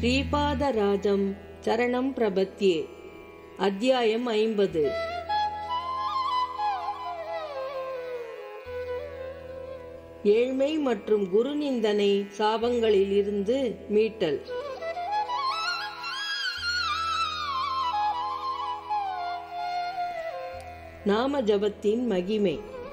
ஸ்ரீபாதராஜம் சரணம் பிரபத்யே அத்தியாயம் ஐம்பது ஏழ்மை மற்றும் குரு நிந்தனை சாபங்களில் இருந்து மீட்டல் நாம ஜபத்தின் மகிமை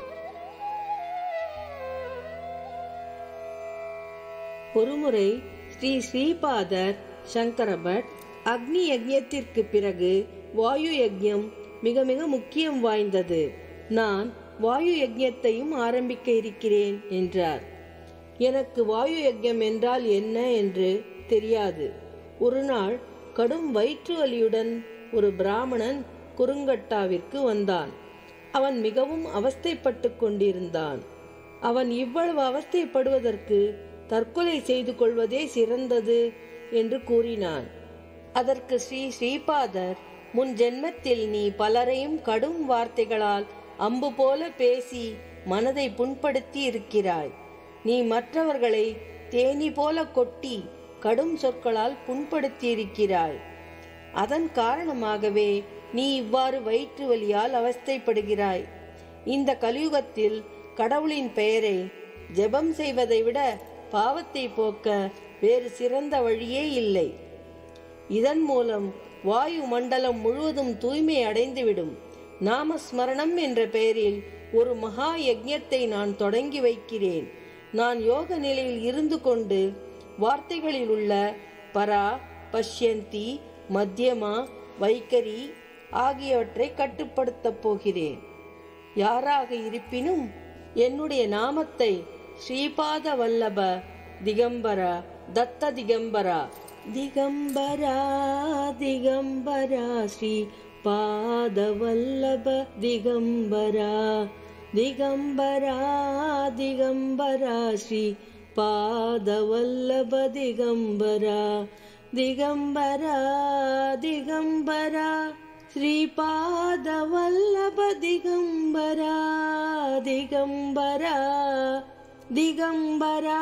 ஒருமுறை ஸ்ரீ ஸ்ரீபாதர் சங்கரபட் அக்னி யஜ்ஞத்திற்கு பிறகு வாயு யஜ்ஞம் மிக மிக முக்கியம் வாய்ந்தது நான் வாயு யஜ்ஞத்தையும் ஆரம்பிக்க இருக்கிறேன் என்றார் எனக்கு வாயு யஜ்ஞம் என்றால் என்ன என்று தெரியாது ஒரு நாள் கடும் வயிற்று வலியுடன் ஒரு பிராமணன் குறுங்கட்டாவிற்கு வந்தான் அவன் மிகவும் அவஸ்தைப்பட்டு கொண்டிருந்தான் அவன் இவ்வளவு அவஸ்தைப்படுவதற்கு தற்கொலை செய்து கொள்வதே சிறந்தது என்று கூறினான் அதற்கு ஸ்ரீ ஸ்ரீபாதர் முன் ஜென்மத்தில் நீ பலரையும் கடும் வார்த்தைகளால் அம்பு போல பேசி மனதை புண்படுத்தி இருக்கிறாய் நீ மற்றவர்களை தேனி போல கொட்டி கடும் சொற்களால் புண்படுத்தி இருக்கிறாய் அதன் காரணமாகவே நீ இவ்வாறு வயிற்று வலியால் அவஸ்தைப்படுகிறாய் இந்த கலியுகத்தில் கடவுளின் பெயரை ஜெபம் செய்வதை விட பாவத்தை போக்க வேறு சிறந்த வழியே இல்லை இதன் மூலம் வாயு மண்டலம் முழுவதும் தூய்மை அடைந்துவிடும் நாமஸ்மரணம் என்ற பெயரில் ஒரு மகா யஜ்ஞத்தை நான் தொடங்கி வைக்கிறேன் நான் யோக நிலையில் இருந்து கொண்டு வார்த்தைகளில் உள்ள பரா பஷ்யந்தி மத்தியமா வைக்கரி ஆகியவற்றை கட்டுப்படுத்தப் போகிறேன் யாராக இருப்பினும் என்னுடைய நாமத்தை ஸ்ரீபாத வல்லப திகம்பரா தத்த திகம்பரா திகம்பரா திகம்பரா ஸ்ரீ பாதவல்லப திகம்பரா திகம்பரா திகம்பரா ஸ்ரீ பாதவல்லப திகம்பரா திகம்பரா திகம்பரா श्रीपादवल्लभ दिगम्बरा दिगम्बरा दिगम्बरा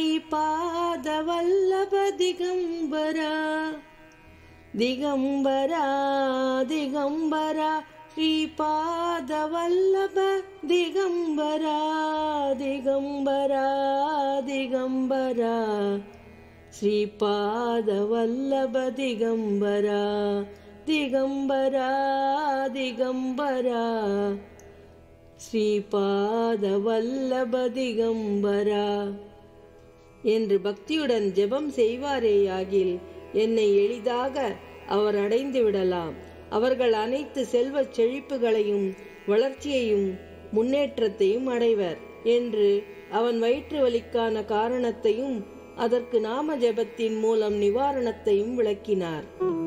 श्रीपादवल्लभ दिगम्बरा दिगम्बरा दिगम्बरा श्रीपादवल्लभ दिगम्बरा दिगम्बरा दिगम्बरा श्रीपादवल्लभ दिगम्बरा திகம்பரா திகம்பரா ஸ்ரீபாத வல்லப திகம்பரா என்று பக்தியுடன் ஜெபம் செய்வாரேயாகில் என்னை எளிதாக அவர் அடைந்து விடலாம் அவர்கள் அனைத்து செல்வச் செழிப்புகளையும் வளர்ச்சியையும் முன்னேற்றத்தையும் அடைவர் என்று அவன் வயிற்று வலிக்கான காரணத்தையும் அதற்கு நாம ஜெபத்தின் மூலம் நிவாரணத்தையும் விளக்கினார்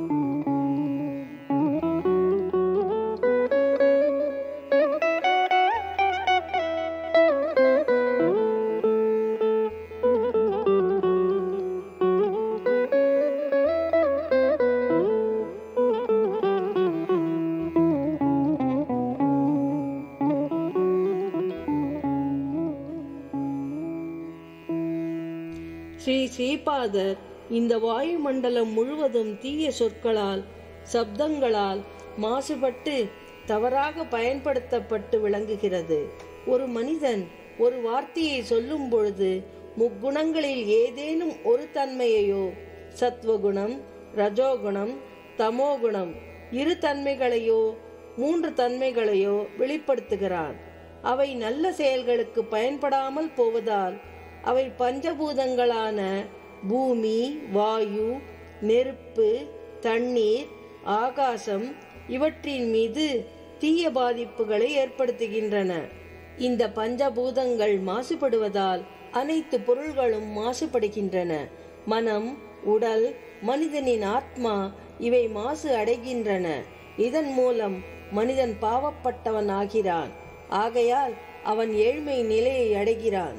ஸ்ரீ ஸ்ரீபாதர் இந்த வாயுமண்டலம் முழுவதும் தீய சொற்களால் சப்தங்களால் மாசுபட்டு தவறாக பயன்படுத்தப்பட்டு விளங்குகிறது ஒரு மனிதன் ஒரு வார்த்தையை சொல்லும் பொழுது முக்குணங்களில் ஏதேனும் ஒரு தன்மையையோ சத்வகுணம் ரஜோகுணம் தமோகுணம் இரு தன்மைகளையோ மூன்று தன்மைகளையோ வெளிப்படுத்துகிறான் அவை நல்ல செயல்களுக்கு பயன்படாமல் போவதால் அவை பஞ்சபூதங்களான பூமி வாயு நெருப்பு தண்ணீர் ஆகாசம் இவற்றின் மீது தீய பாதிப்புகளை ஏற்படுத்துகின்றன இந்த பஞ்சபூதங்கள் மாசுபடுவதால் அனைத்து பொருள்களும் மாசுபடுகின்றன மனம் உடல் மனிதனின் ஆத்மா இவை மாசு அடைகின்றன இதன் மூலம் மனிதன் பாவப்பட்டவன் ஆகிறான் ஆகையால் அவன் ஏழ்மை நிலையை அடைகிறான்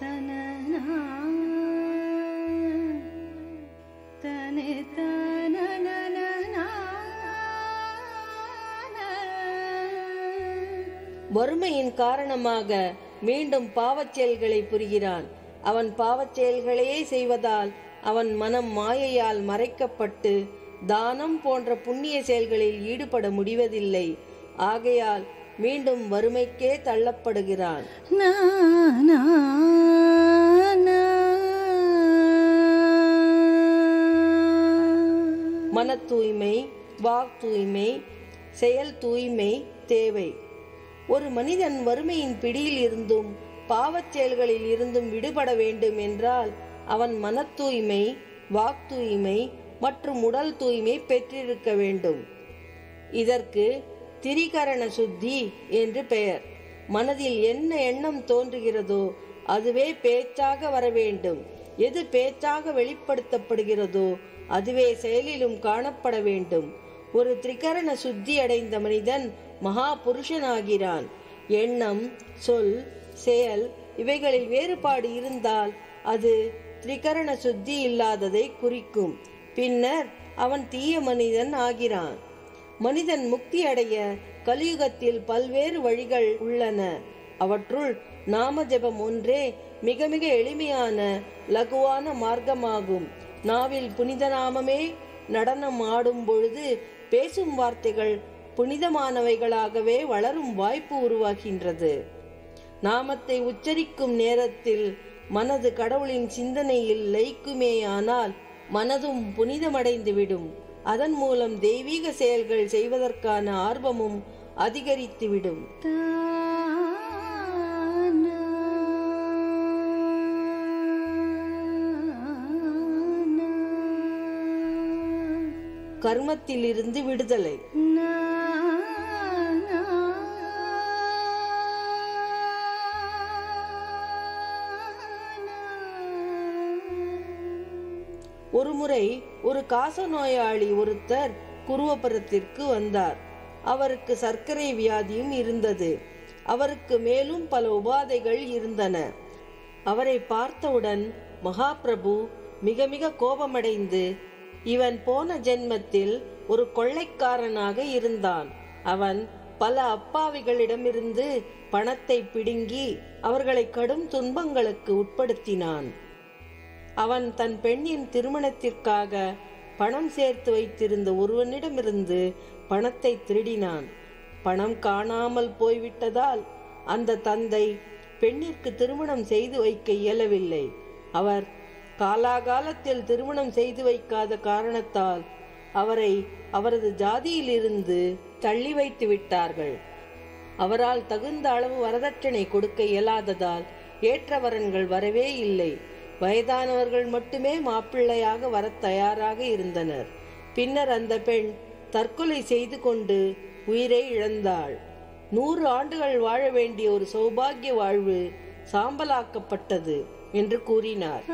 வறுமையின் காரணமாக மீண்டும் பாவச் செயல்களை புரிகிறான் அவன் பாவச் செயல்களையே செய்வதால் அவன் மனம் மாயையால் மறைக்கப்பட்டு தானம் போன்ற புண்ணிய செயல்களில் ஈடுபட முடிவதில்லை ஆகையால் மீண்டும் வறுமைக்கே தள்ளப்படுகிறான் நா, நா, நா. மன தூய்மை வாக் தூய்மை செயல் தூய்மை தேவை ஒரு மனிதன் வறுமையின் பிடியில் இருந்தும் பாவச் செயல்களில் இருந்தும் விடுபட வேண்டும் என்றால் அவன் மன தூய்மை வாக் தூய்மை மற்றும் உடல் தூய்மை பெற்றிருக்க வேண்டும் இதற்கு திரிகரண சுத்தி என்று பெயர் மனதில் என்ன எண்ணம் தோன்றுகிறதோ அதுவே பேச்சாக வர வேண்டும் எது பேச்சாக வெளிப்படுத்தப்படுகிறதோ அதுவே செயலிலும் காணப்பட வேண்டும் ஒரு திரிகரண சுத்தி அடைந்த மனிதன் மகா புருஷனாகிறான் எண்ணம் சொல் செயல் இவைகளில் வேறுபாடு இருந்தால் அது திரிகரண சுத்தி இல்லாததை குறிக்கும் பின்னர் அவன் தீய மனிதன் ஆகிறான் மனிதன் முக்தி அடைய கலியுகத்தில் பல்வேறு வழிகள் உள்ளன அவற்றுள் நாம ஜெபம் ஒன்றே மிக மிக எளிமையான லகுவான மார்க்கமாகும் நாவில் புனித நாமமே நடனம் ஆடும் பொழுது பேசும் வார்த்தைகள் புனிதமானவைகளாகவே வளரும் வாய்ப்பு உருவாகின்றது நாமத்தை உச்சரிக்கும் நேரத்தில் மனது கடவுளின் சிந்தனையில் லயிக்குமேயானால் மனதும் புனிதமடைந்துவிடும் அதன் மூலம் தெய்வீக செயல்கள் செய்வதற்கான ஆர்வமும் அதிகரித்துவிடும் தானா. கர்மத்திலிருந்து விடுதலை நா, நா. ஒருமுறை ஒரு காச நோயாளி ஒருத்தர் குருவபுரத்திற்கு வந்தார் அவருக்கு சர்க்கரை வியாதியும் இருந்தது அவருக்கு மேலும் பல உபாதைகள் இருந்தன அவரை பார்த்தவுடன் மகாபிரபு மிக மிக கோபமடைந்து இவன் போன ஜென்மத்தில் ஒரு கொள்ளைக்காரனாக இருந்தான் அவன் பல அப்பாவிகளிடமிருந்து பணத்தை பிடுங்கி அவர்களை கடும் துன்பங்களுக்கு உட்படுத்தினான் அவன் தன் பெண்ணின் திருமணத்திற்காக பணம் சேர்த்து வைத்திருந்த ஒருவனிடமிருந்து பணத்தை திருடினான் பணம் காணாமல் போய்விட்டதால் அந்த தந்தை பெண்ணிற்கு திருமணம் செய்து வைக்க இயலவில்லை அவர் காலாகாலத்தில் திருமணம் செய்து வைக்காத காரணத்தால் அவரை அவரது ஜாதியிலிருந்து தள்ளி வைத்து விட்டார்கள் அவரால் தகுந்த அளவு வரதட்சணை கொடுக்க இயலாததால் ஏற்ற வரன்கள் வரவே இல்லை வயதானவர்கள் மட்டுமே மாப்பிள்ளையாக வரத் தயாராக இருந்தனர் பின்னர் அந்த பெண் தற்கொலை செய்து கொண்டு உயிரை இழந்தாள் நூறு ஆண்டுகள் வாழ வேண்டிய ஒரு சௌபாகிய வாழ்வு சாம்பலாக்கப்பட்டது என்று கூறினார்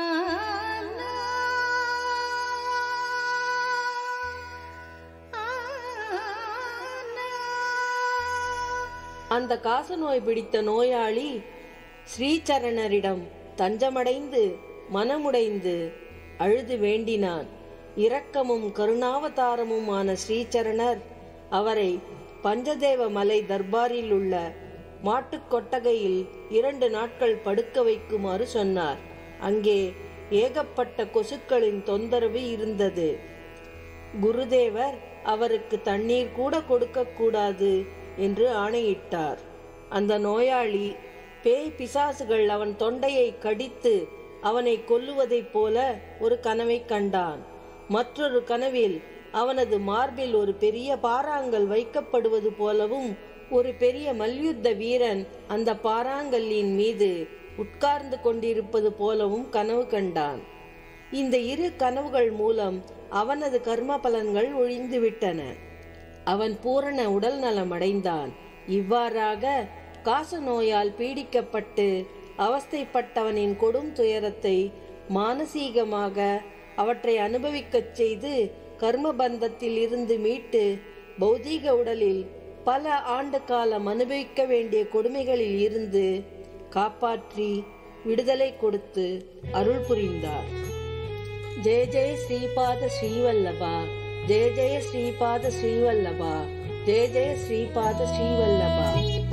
அந்த காசநோய் பிடித்த நோயாளி ஸ்ரீசரணரிடம் தஞ்சமடைந்து மனமுடைந்து அழுது வேண்டினான் இரக்கமும் கருணாவதாரமுமான ஸ்ரீசரணர் அவரை பஞ்சதேவ மலை தர்பாரில் உள்ள மாட்டுக் கொட்டகையில் இரண்டு நாட்கள் படுக்க வைக்குமாறு சொன்னார் அங்கே ஏகப்பட்ட கொசுக்களின் தொந்தரவு இருந்தது குருதேவர் அவருக்கு தண்ணீர் கூட கொடுக்க கூடாது என்று ஆணையிட்டார் அந்த நோயாளி பேய் பிசாசுகள் அவன் தொண்டையை கடித்து அவனை கொல்லுவதைப் போல ஒரு கனவை கண்டான் மற்றொரு கனவில் அவனது மார்பில் ஒரு பெரிய பாறாங்கல் வைக்கப்படுவது போலவும் ஒரு பெரிய மல்யுத்த வீரன் அந்த பாறாங்கல்லின் மீது உட்கார்ந்து கொண்டிருப்பது போலவும் கனவு கண்டான் இந்த இரு கனவுகள் மூலம் அவனது கர்ம பலன்கள் ஒழிந்துவிட்டன அவன் பூரண உடல் நலம் அடைந்தான் இவ்வாறாக காச நோயால் பீடிக்கப்பட்டு அவஸ்தைப்பட்டவனின் கொடும் துயரத்தை மானசீகமாக அவற்றை அனுபவிக்கச் செய்து கர்ம பந்தத்தில் இருந்து மீட்டு பௌதீக உடலில் பல ஆண்டு காலம் அனுபவிக்க வேண்டிய கொடுமைகளில் இருந்து காப்பாற்றி விடுதலை கொடுத்து அருள் புரிந்தார் ஜெய ஜெய ஸ்ரீபாத ஸ்ரீவல்லபா ஜெய ஜெய ஸ்ரீபாத ஸ்ரீவல்லபா ஜெய ஜெய ஸ்ரீபாத ஸ்ரீவல்லபா